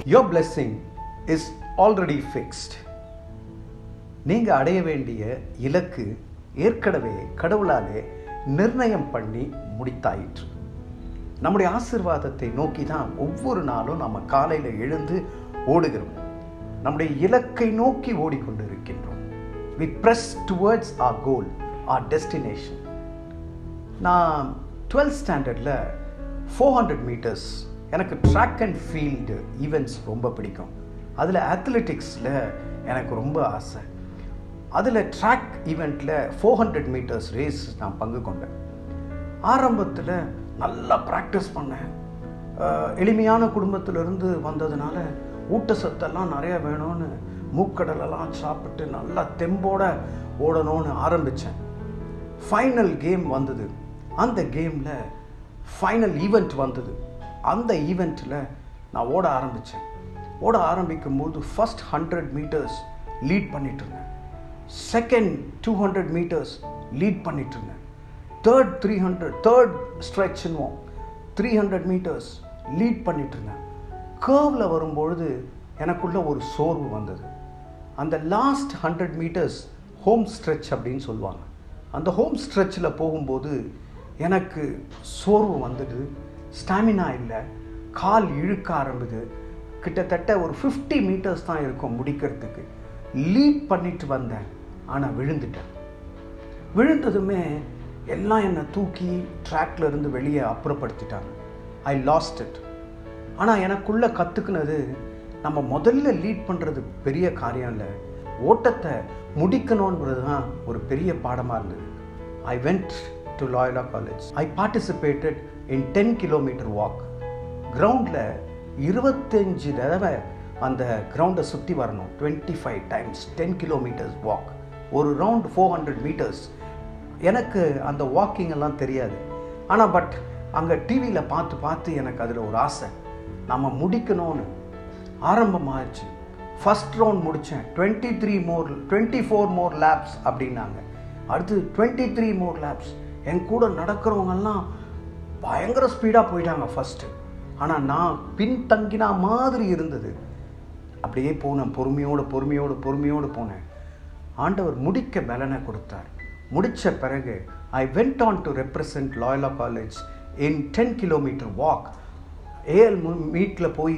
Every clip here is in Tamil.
Your blessing is already fixed. நீங்க அடைய வேண்டிய இலக்கு ஏற்கனவே கடவுளாலே நிர்ணயம் பண்ணி முடித்தாயிற்று நம்முடைய ஆசிர்வாதத்தை நோக்கி தான் ஒவ்வொரு நாளும் நம்ம காலையில் எழுந்து ஓடுகிறோம் நம்முடைய இலக்கை நோக்கி ஓடிக்கொண்டிருக்கின்றோம் we press towards or goal R destination நான் டுவெல்த் ஸ்டாண்டர்டில் ஃபோர் ஹண்ட்ரட் மீட்டர்ஸ் எனக்கு ட்ராக் அண்ட் ஃபீல்டு ஈவெண்ட்ஸ் ரொம்ப பிடிக்கும் அதில் அத்லெட்டிக்ஸில் எனக்கு ரொம்ப ஆசை அதில் ட்ராக் ஈவெண்ட்டில் ஃபோர் ஹண்ட்ரட் மீட்டர்ஸ் ரேஸ் நான் பங்கு கொண்டேன் ஆரம்பத்தில் நல்லா ப்ராக்டிஸ் பண்ணேன் அஹ், எளிமையான குடும்பத்திலிருந்து வந்ததுனால ஊட்டச்சத்தெல்லாம் நிறைய வேணும்னு மூக்கடலெல்லாம் சாப்பிட்டு நல்லா தெம்போட ஓடணும்னு ஆரம்பித்தேன் ஃபைனல் கேம் வந்தது அந்த கேமில் ஃபைனல் ஈவெண்ட் வந்தது அந்த ஈவெண்ட்டில் நான் ஓட ஆரம்பித்தேன் ஓட ஆரம்பிக்கும் போது ஃபஸ்ட் ஹண்ட்ரட் மீட்டர்ஸ் லீட் பண்ணிட்டு இருந்தேன் second two hundred metres lead பண்ணிட்டு இருந்தேன் தேர்ட் த்ரீ ஹண்ட்ரட் தேர்ட் ஸ்ட்ரெச்னுவோம் த்ரீ ஹண்ட்ரட் மீட்டர்ஸ் லீட் பண்ணிட்டு இருந்தேன் கேர்வில் வரும்பொழுது எனக்குள்ள ஒரு சோர்வு வந்தது அந்த last hundred metres home stretch அப்படின்னு சொல்லுவாங்க அந்த ஹோம் ஸ்ட்ரெச்சில் போகும்போது எனக்கு சோர்வு வந்துடுது ஸ்டாமினா இல்லை கால் இழுக்க ஆரம்பிது கிட்டத்தட்ட ஒரு ஃபிஃப்டி மீட்டர்ஸ் தான் இருக்கும் முடிக்கிறதுக்கு லீட் பண்ணிட்டு வந்தேன் ஆனால் விழுந்துட்டேன் விழுந்ததுமே எல்லாம் என்னை தூக்கி ட்ராக்ல இருந்து வெளியே அப்புறப்படுத்திட்டாங்க ஐ லாஸ்ட் இட் ஆனால் எனக்குள்ள கற்றுக்குனது நம்ம முதல்ல லீட் பண்ணுறது பெரிய காரியம் இல்லை ஓட்டத்தை முடிக்கணுன்றது தான் ஒரு பெரிய பாடமாக இருந்தது I went to Loyola college I participated in ten kilometre walk கிரவுண்டில் இருபத்தஞ்சு தடவை அந்த கிரவுண்டை சுற்றி வரணும் twenty five times ten kilometres walk ஒரு ரவுண்ட் ஃபோர் ஹண்ட்ரட் மீட்டர்ஸ் எனக்கு அந்த வாக்கிங் எல்லாம் தெரியாது ஆனால் பட் அங்கே டிவியில் பார்த்து பார்த்து எனக்கு அதில் ஒரு ஆசை நம்ம முடிக்கணும்னு ஆரம்பமாகிடுச்சு ஃபஸ்ட் ரவுண்ட் முடித்தேன் twenty three more twenty four more laps அப்படின்னாங்க அடுத்து டுவெண்ட்டி த்ரீ மோர் லேப்ஸ் என் கூட நடக்கிறவங்கெல்லாம் பயங்கர ஸ்பீடாக போயிட்டாங்க ஃபஸ்ட்டு ஆனால் நான் பின்தங்கினா மாதிரி இருந்தது அப்படியே போனேன் பொறுமையோடு பொறுமையோடு பொறுமையோடு போனேன் ஆண்டவர் முடிக்க பலனை கொடுத்தார் முடித்த பிறகு I went on to represent Loyola college in ten kilometre walk AL மீட்டில் போய்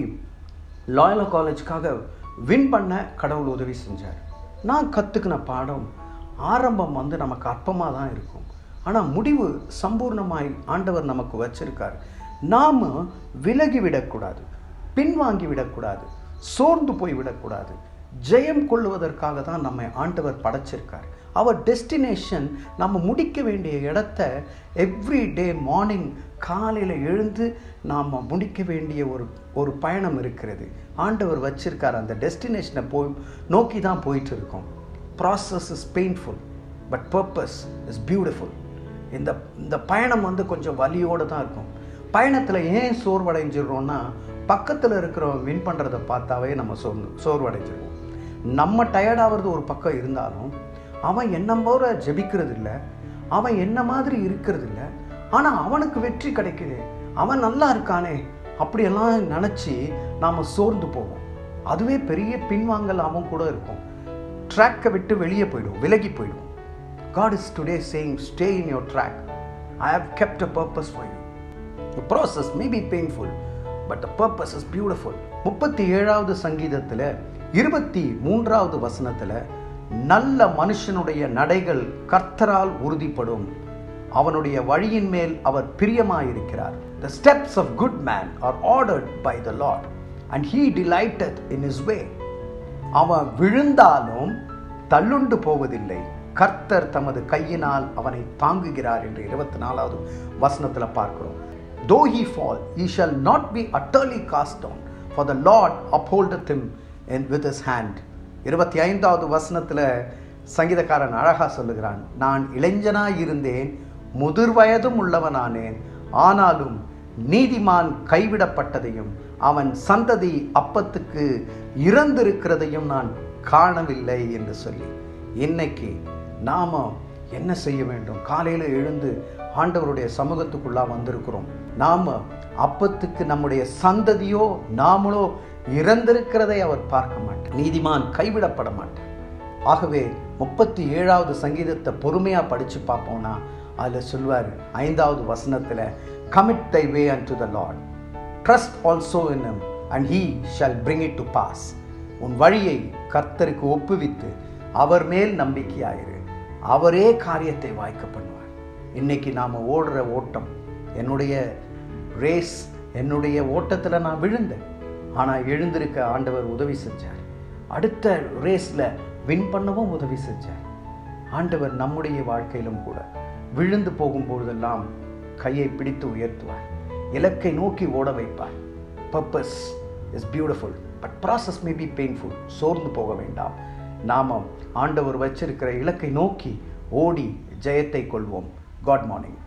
லாயலா காலேஜ்க்காக வின் பண்ண கடவுள் உதவி செஞ்சார் நான் கற்றுக்கின பாடம் ஆரம்பம் வந்து நமக்கு அற்பமாக தான் இருக்கும் ஆனால் முடிவு சம்பூர்ணமாய் ஆண்டவர் நமக்கு வச்சிருக்கார் நாம் விலகி விடக்கூடாது பின்வாங்கி விடக்கூடாது சோர்ந்து போய் விடக்கூடாது ஜெயம் கொள்ளுவதற்காக தான் நம்மை ஆண்டவர் படைச்சிருக்கார் அவர் டெஸ்டினேஷன் நம்ம முடிக்க வேண்டிய இடத்த எவ்ரி டே மார்னிங் காலையில் எழுந்து நாம் முடிக்க வேண்டிய ஒரு ஒரு பயணம் இருக்கிறது ஆண்டவர் வச்சிருக்கார் அந்த டெஸ்டினேஷனை போய் நோக்கி தான் போயிட்டு இருக்கோம் process is painful but purpose is beautiful இந்த இந்த பயணம் வந்து கொஞ்சம் வலியோடு தான் இருக்கும் பயணத்தில் ஏன் சோர்வடைஞ்சிடுறோம்னா பக்கத்தில் இருக்கிறவன் வின் பண்ணுறதை பார்த்தாவே நம்ம சோர்ந்து சோர்வடைஞ்சிருவோம் நம்ம டயர்டாகிறது ஒரு பக்கம் இருந்தாலும் அவன் என்ன போல ஜெபிக்கிறது இல்லை அவன் என்ன மாதிரி இருக்கிறது இல்லை ஆனால் அவனுக்கு வெற்றி கிடைக்குது அவன் நல்லா இருக்கானே அப்படியெல்லாம் நினச்சி நாம் சோர்ந்து போவோம் அதுவே பெரிய பின்வாங்கலாகவும் கூட இருக்கும் ட்ராக்கை விட்டு வெளியே போயிடும் விலகி போயிடும் God is today saying, Stay in your track. I have kept a purpose for you. The process may be painful, but the purpose is beautiful. முப்பத்தி ஏழாவது சங்கீதத்தில் இருபத்தி மூன்றாவது வசனத்தில் நல்ல மனுஷனுடைய நடைகள் கர்த்தரால் உறுதிப்படும் அவனுடைய வழியின் மேல் அவர் பிரியமாயிருக்கிறார் The steps of good man are ordered by the Lord, and he delighteth in his way. அவன் விழுந்தாலும் தள்ளுண்டு போவதில்லை கர்த்தர் தமது கையினால் அவனை தாங்குகிறார் என்று இருபத்தி நாலாவது வசனத்தில் பார்க்கிறோம் though he fall he shall not be utterly cast down for the lord upholdeth him in with his hand இருபத்தி ஐந்தாவது வசனத்தில் சங்கீதக்காரன் அழகா சொல்லுகிறான் நான் இளைஞனாய் இருந்தேன் முதிர் வயதும் உள்ளவனானேன் ஆனாலும் நீதிமான் கைவிடப்பட்டதையும் அவன் சந்ததி அப்பத்துக்கு இறந்திருக்கிறதையும் நான் காணவில்லை என்று சொல்லி இன்னைக்கு நாம என்ன செய்ய வேண்டும் காலையில் எழுந்து ஆண்டவருடைய சமூகத்துக்குள்ளா வந்திருக்கிறோம் நாம அப்பத்துக்கு நம்முடைய சந்ததியோ நாமளோ இறந்திருக்கிறதை அவர் பார்க்க மாட்டார் நீதிமான் கைவிடப்பட மாட்டார் ஆகவே முப்பத்தி ஏழாவது சங்கீதத்தை பொறுமையாக படித்து பார்ப்போம்னா அதில் சொல்வார் ஐந்தாவது வசனத்தில் commit thy way and to the lord trust also in him and he shall bring it to pass உன் வழியை கர்த்தருக்கு ஒப்புவித்து அவர் மேல் நம்பிக்கையாயிரு அவரே காரியத்தை வாய்க்க பண்ணுவார் இன்னைக்கு நாம் ஓடுற ஓட்டம் என்னுடைய ரேஸ் என்னுடைய ஓட்டத்தில் நான் விழுந்தேன் ஆனால் எழுந்திருக்க ஆண்டவர் உதவி செஞ்சார் அடுத்த ரேஸில் வின் பண்ணவும் உதவி செஞ்சார் ஆண்டவர் நம்முடைய வாழ்க்கையிலும் கூட விழுந்து போகும்பொழுதெல்லாம் கையை பிடித்து உயர்த்துவார் இலக்கை நோக்கி ஓட வைப்பார் purpose is beautiful but process may be painful சோர்ந்து போக வேண்டாம் நாம ஆண்டவர் வச்சிருக்கிற இலக்கை நோக்கி ஓடி ஜெயத்தை கொள்வோம் காட் மார்னிங்